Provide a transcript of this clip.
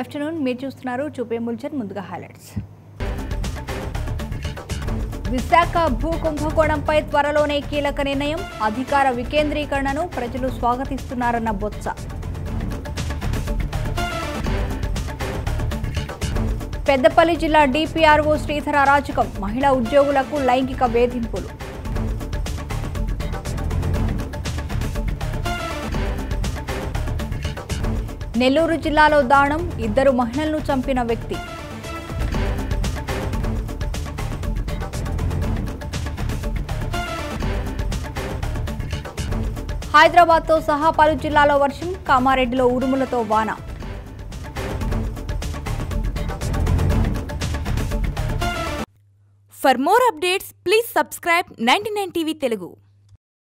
Afternoon మీరు చూస్తున్నారు చూపే ముల్చర్ ముందుగా హైలైట్స్ విశాఖ భూ కుంభకోణంపై త్వరలోనే కీలక నిర్ణయం అధికార వికేంద్రీకరణను ప్రజలు స్వాగతిస్తున్నారన్న బొత్స పెద్దపల్లి జిల్లా డిపిఆర్ఓ శ్రీధర అరాచకం మహిళా ఉద్యోగులకు లైంగిక వేధింపులు నెల్లూరు జిల్లాలో దారుణం ఇద్దరు మహిళలను చంపిన వ్యక్తి హైదరాబాద్తో సహా పలు జిల్లాలో వర్షం కామారెడ్డిలో ఉరుములతో వాన For more updates, please subscribe 99 TV Telugu.